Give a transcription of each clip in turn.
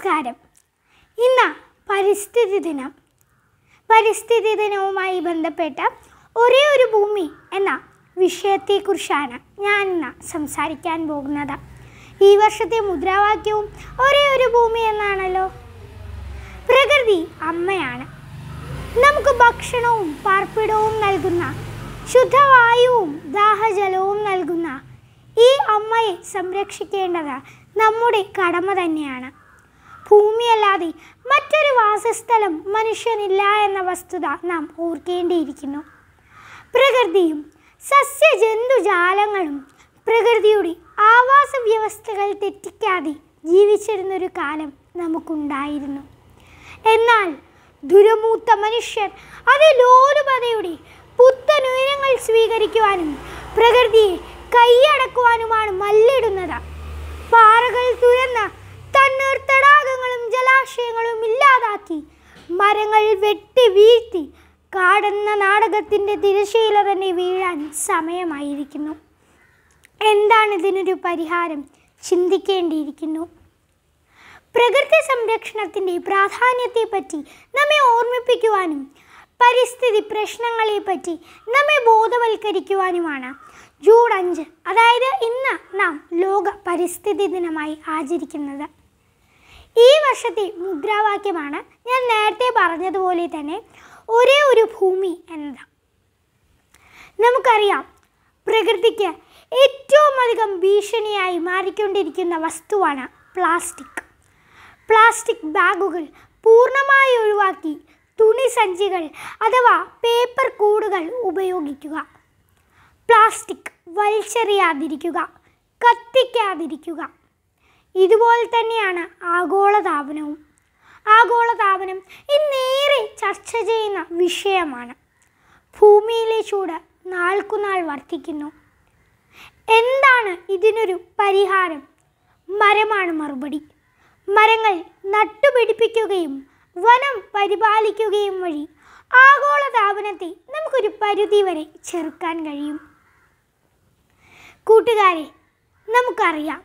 നമസ്കാരം ഇന്ന് പരിസ്ഥിതി ദിനം പരിസ്ഥിതി ദിനവുമായി ബന്ധപ്പെട്ട ഒരേ ഒരു ഭൂമി എന്ന വിഷയത്തെക്കുറിച്ചാണ് ഞാൻ ഇന്ന് സംസാരിക്കാൻ പോകുന്നത് ഈ വർഷത്തെ മുദ്രാവാക്യവും ഒരേ ഒരു ഭൂമി എന്നാണല്ലോ പ്രകൃതി അമ്മയാണ് നമുക്ക് ഭക്ഷണവും പാർപ്പിടവും നൽകുന്ന ശുദ്ധവായുവും ദാഹജലവും നൽകുന്ന ഈ അമ്മയെ സംരക്ഷിക്കേണ്ടത് നമ്മുടെ കടമ തന്നെയാണ് ഭൂമിയല്ലാതെ മറ്റൊരു വാസസ്ഥലം മനുഷ്യനില്ല എന്ന വസ്തുത നാം ഓർക്കേണ്ടിയിരിക്കുന്നു പ്രകൃതിയും സസ്യജന്തുജാലങ്ങളും പ്രകൃതിയുടെ ആവാസ വ്യവസ്ഥകൾ തെറ്റിക്കാതെ ജീവിച്ചിരുന്നൊരു കാലം നമുക്കുണ്ടായിരുന്നു എന്നാൽ ദുരമൂത്ത മനുഷ്യർ അതിലോലുപതയുടെ പുത്തനുയരങ്ങൾ സ്വീകരിക്കുവാനും പ്രകൃതിയെ കൈയടക്കുവാനുമാണ് മല്ലിടുന്നത് പാറകൾ തുരന്ന് തണ്ണീർ തടാകങ്ങളും ജലാശയങ്ങളും ഇല്ലാതാക്കി മരങ്ങൾ വെട്ടി വീഴ്ത്തി കാടെന്ന നാടകത്തിൻ്റെ തിരശീല തന്നെ വീഴാൻ സമയമായിരിക്കുന്നു എന്താണ് ഇതിനൊരു പരിഹാരം ചിന്തിക്കേണ്ടിയിരിക്കുന്നു പ്രകൃതി സംരക്ഷണത്തിൻ്റെ പ്രാധാന്യത്തെപ്പറ്റി നമ്മെ ഓർമ്മിപ്പിക്കുവാനും പരിസ്ഥിതി പ്രശ്നങ്ങളെപ്പറ്റി നമ്മെ ബോധവൽക്കരിക്കുവാനുമാണ് ജൂൺ അഞ്ച് അതായത് ഇന്ന് നാം ലോക പരിസ്ഥിതി ദിനമായി ആചരിക്കുന്നത് ഈ വർഷത്തെ മുദ്രാവാക്യമാണ് ഞാൻ നേരത്തെ പറഞ്ഞതുപോലെ തന്നെ ഒരേ ഒരു ഭൂമി എന്നത് നമുക്കറിയാം പ്രകൃതിക്ക് ഏറ്റവും അധികം ഭീഷണിയായി മാറിക്കൊണ്ടിരിക്കുന്ന വസ്തുവാണ് പ്ലാസ്റ്റിക് പ്ലാസ്റ്റിക് ബാഗുകൾ പൂർണ്ണമായി ഒഴിവാക്കി തുണി സഞ്ചികൾ അഥവാ പേപ്പർ കൂടുകൾ ഉപയോഗിക്കുക പ്ലാസ്റ്റിക് വലിച്ചെറിയാതിരിക്കുക കത്തിക്കാതിരിക്കുക ഇതുപോലെ തന്നെയാണ് ആഗോളതാപനവും ആഗോളതാപനം ഇന്നേറെ ചർച്ച ചെയ്യുന്ന വിഷയമാണ് ഭൂമിയിലെ ചൂട് നാൾക്കുനാൾ വർദ്ധിക്കുന്നു എന്താണ് ഇതിനൊരു പരിഹാരം മരമാണ് മറുപടി മരങ്ങൾ നട്ടുപിടിപ്പിക്കുകയും വനം പരിപാലിക്കുകയും വഴി ആഗോളതാപനത്തെ നമുക്കൊരു പരിധി വരെ ചെറുക്കാൻ കഴിയും കൂട്ടുകാരെ നമുക്കറിയാം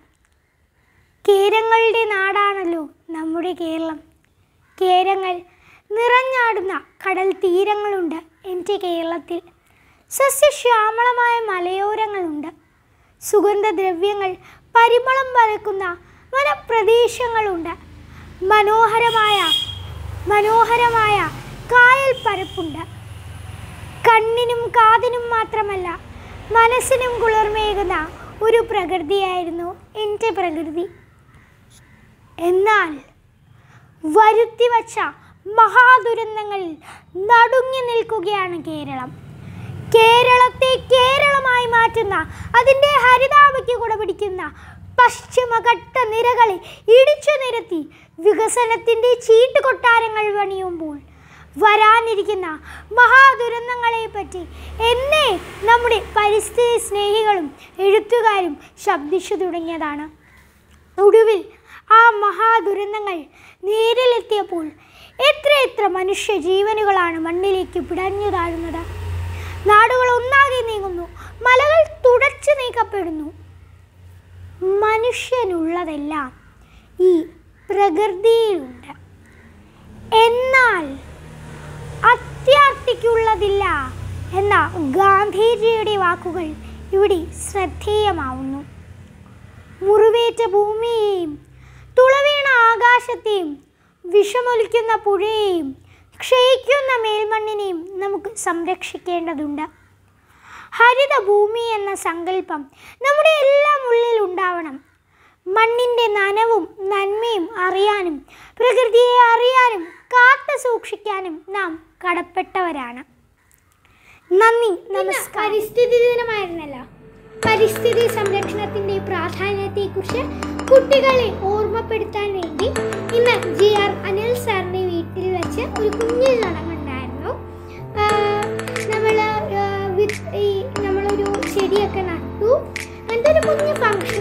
കേരങ്ങളുടെ നാടാണല്ലോ നമ്മുടെ കേരളം കേരങ്ങൾ നിറഞ്ഞാടുന്ന കടൽ തീരങ്ങളുണ്ട് എൻ്റെ കേരളത്തിൽ സസ്യശ്യാമളമായ മലയോരങ്ങളുണ്ട് സുഗന്ധദ്രവ്യങ്ങൾ പരിമളം പരക്കുന്ന വനപ്രദേശങ്ങളുണ്ട് മനോഹരമായ മനോഹരമായ കായൽ പരപ്പുണ്ട് കണ്ണിനും കാതിനും മാത്രമല്ല മനസ്സിനും കുളിർമേകുന്ന ഒരു പ്രകൃതിയായിരുന്നു എൻ്റെ പ്രകൃതി എന്നാൽ വരുത്തി വച്ച മഹാദുരന്തങ്ങളിൽ നടുങ്ങി നിൽക്കുകയാണ് കേരളം കേരളത്തെ കേരളമായി മാറ്റുന്ന അതിൻ്റെ ഹരിതാപയ്ക്ക് കൂടെ പിടിക്കുന്ന പശ്ചിമഘട്ട നിരകളെ ഇടിച്ചു നിരത്തി വികസനത്തിൻ്റെ ചീട്ടുകൊട്ടാരങ്ങൾ പണിയുമ്പോൾ വരാനിരിക്കുന്ന മഹാദുരന്തങ്ങളെ പറ്റി എന്നേ നമ്മുടെ പരിസ്ഥിതി സ്നേഹികളും എഴുത്തുകാരും ശബ്ദിച്ചു തുടങ്ങിയതാണ് ഒടുവിൽ ആ മഹാദുരന്തങ്ങൾ നേരിലെത്തിയപ്പോൾ എത്ര എത്ര മനുഷ്യ ജീവനുകളാണ് മണ്ണിലേക്ക് പിടഞ്ഞു താഴുന്നത് നാടുകൾ ഒന്നാകെ നീങ്ങുന്നു മലകൾ തുടച്ചു നീക്കപ്പെടുന്നു മനുഷ്യനുള്ളതെല്ലാം ഈ പ്രകൃതിയിലുണ്ട് എന്നാൽ അത്യാർത്തിക്കുള്ളതില്ല എന്ന ഗാന്ധിജിയുടെ വാക്കുകൾ ഇവിടെ ശ്രദ്ധേയമാവുന്നു മുറിവേറ്റ ഭൂമിയെയും തുളവീണ ആകാശത്തെയും വിഷമൊലിക്കുന്ന പുഴയെയും ക്ഷയിക്കുന്ന മേൽമണ്ണിനെയും നമുക്ക് സംരക്ഷിക്കേണ്ടതുണ്ട് ഹരിത ഭൂമി എന്ന സങ്കല്പം നമ്മുടെ എല്ലാം ഉള്ളിൽ ഉണ്ടാവണം മണ്ണിൻ്റെ നനവും നന്മയും അറിയാനും പ്രകൃതിയെ അറിയാനും കാത്തു സൂക്ഷിക്കാനും നാം കടപ്പെട്ടവരാണ് നന്ദി നമസ്കാരം പരിസ്ഥിതി ദിനമായിരുന്നല്ലോ പരിസ്ഥിതി സംരക്ഷണത്തിന്റെ പ്രാധാന്യത്തെക്കുറിച്ച് കുട്ടികളെ ഓർമ്മപ്പെടുത്താൻ വേണ്ടി ഇന്ന് ജി ആർ അനിൽ സാറിന്റെ വീട്ടിൽ വെച്ച് ഒരു കുഞ്ഞു ചടങ്ങുണ്ടായിരുന്നു നമ്മൾ ഈ നമ്മളൊരു ചെടിയൊക്കെ നട്ടു അങ്ങനത്തെ ഒരു കുഞ്ഞു ഫംഗ്ഷൻ